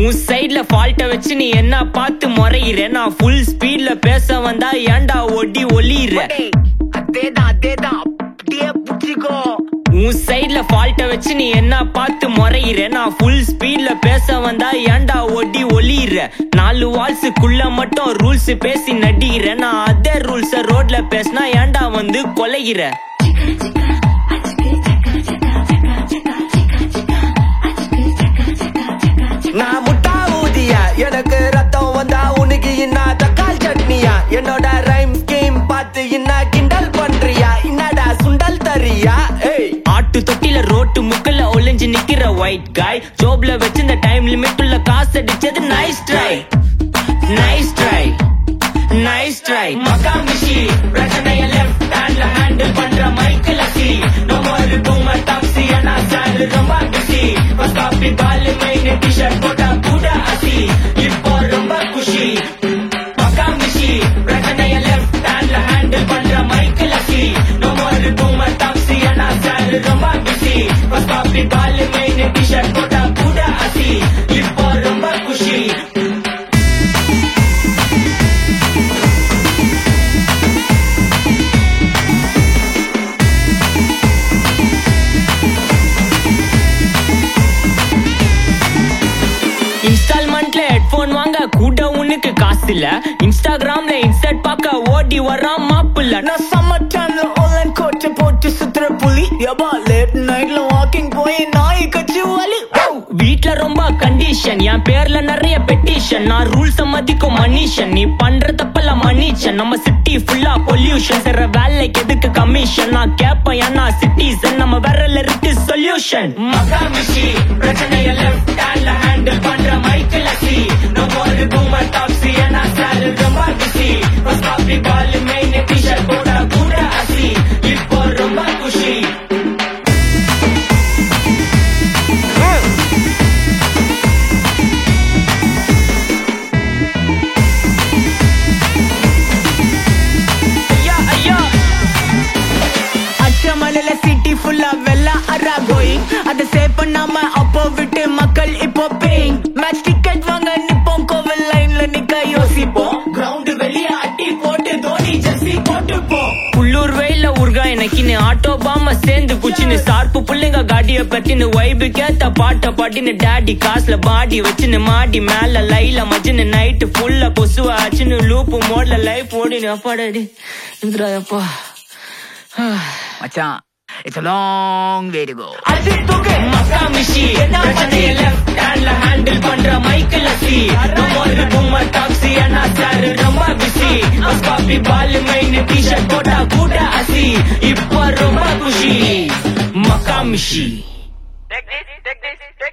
உன் சைடுல ஃபால்ட்ட வச்சு நீ என்ன பார்த்து முறையிற நான் ஃபுல் ஸ்பீட்ல பேச வந்தா ஏன்டா ஒடி ஒளியிற அதேதான் அதேதான் அப்படியே புடிச்சிக்கோ உன் சைடுல ஃபால்ட்ட வச்சு நீ என்ன பார்த்து முறையிற நான் ஃபுல் ஸ்பீட்ல பேச வந்தா ஏன்டா ஒடி ஒளியிற நாலு வால்ஸுக்குள்ள மட்டும் ரூல்ஸ் பேசி நடிகிற நான் அதே ரூல்ஸ ரோட்ல பேசினா ஏன்டா வந்து கொலைகிற நான் முட்டா ஊதியா எனக்கு ரத்தம் வந்தா உனக்கு என்ன தக்காள் சட்னியா என்னோட ரைம் ஸ்கீம் பார்த்து என்ன கிண்டல் பண்றியா என்னடா சுண்டல் தரியா ஏய் ஆட்டு தொட்டில ரோட்டு முக்கல்ல ஒளிஞ்சு நிக்கிற ஒயிட் காய் ஜோப்ல வச்சிருந்த டைம் லிமிட் உள்ள காசு அடிச்சது nice try nice try nice try மக்கா மிஷி பிரச்சனைய லெஃப்ட் ஹேண்ட்ல ஹேண்டில் பண்ற மைக்கேல் அசி நம்ம ஒரு பூமர் டாக்ஸி அண்ணா சார் ரொம்ப பிஸி ஃபர்ஸ்ட் காப்பி பால் மெயின் டி-ஷர்ட் போட்டா கூட அசி இப்போ ரொம்ப குஷி மக்கா மிஷி பிரச்சனைய லெஃப்ட் ஹேண்ட்ல ஹேண்டில் பண்ற மைக்கேல் அசி நம்ம ஒரு பூமர் டாக்ஸி அண்ணா சார் ரொம்ப பிஸி ஃபர்ஸ்ட் காப்பி பால் மெயின் டி-ஷர்ட் போட்டா கூட அசி இப்போ ரொம்ப குஷி இன்ஸ்டால்மெண்ட்ல ஹெட்போன் வாங்க கூட உனக்கு காசு இல்ல இன்ஸ்டாகிராம்ல இன்ஸ்டர்ட் பார்க்க ஓடி வரான் மாப்பிள்ள நான் சம்மர் டைம்ல ஆன்லைன் கோச்ச போட்டு சுத்துற புலி யபா லேட் நைட்ல வாக்கிங் போய் நாய் கட்சி வலி வீட்ல ரொம்ப கண்டிஷன் என் பேர்ல நிறைய பெட்டிஷன் நான் ரூல்ஸ் மதிக்கும் மனுஷன் நீ பண்ற தப்பெல்லாம் மன்னிச்சன் நம்ம சிட்டி ஃபுல்லா பொல்யூஷன் செய்ற வேலைக்கு எதுக்கு கமிஷன் நான் கேப்பேன் ஏன்னா சிட்டிசன் நம்ம விரல்ல இருக்கு சொல்யூஷன் மகாமிஷி பிரச்சனைய லெஃப்ட் ஹேண்ட்ல ஹேண்டில் பண்ற மைக்கேல் அசி நம்ம ஒரு பூமர் டாக்ஸி ஏன்னா சார் ரொம்ப பிஸி ஃபர்ஸ்ட் காப்பி பால் மெயின் டி-ஷர்ட் போட கூட அசி இப்போ ரொம்ப குஷி ஐயா ஐயா அச்சமலையில சிட்டி ஃபுல்லா வெள்ள அரா கோயிங் அத சேவ் பண்ணாம அப்போ விட்டு மக்கள் இப்போ பேயிங் மேட்ச் டிக்கெட் வாங்க நிப்போம் கோவில் லைன்ல நிக்க யோசிப்போம் கிரவுண்ட் வெளிய அட்டி போட்டு தோனி ஜெர்சி போட்டு போ உள்ளூர் வெயில உருகா எனக்குன்னு ஆட்டோ பாம சேர்ந்து குச்சின்னு சார்பு புள்ளைங்க காடிய பத்தின்னு வைபு கேத்த பாட்ட பாட்டின்னு டாடி காசுல பாடி வச்சுன்னு மாடி மேல லைல மச்சின்னு நைட்டு ஃபுல்லா கொசுவ ஆச்சுன்னு லூப்பு மோட்ல லைஃப் ஓடினு அப்பாடாடி இந்திரா அப்பா மச்சான் it's a long way to go அது தொகை மக்கா மிஷி பிரச்சனைய லெஃப்ட் ஹேண்ட்ல ஹேண்டில் பண்ற மைக்கேல் அசி நம்ம ஒரு பூமர் டாக்ஸி அண்ணா சார் ரொம்ப பிஸி காப்பி பால் மெயின் டி-ஷர்ட் போட்டா கூட அசி இப்போ ரொம்ப குஷி மக்கா மிஷி Take this, take this, take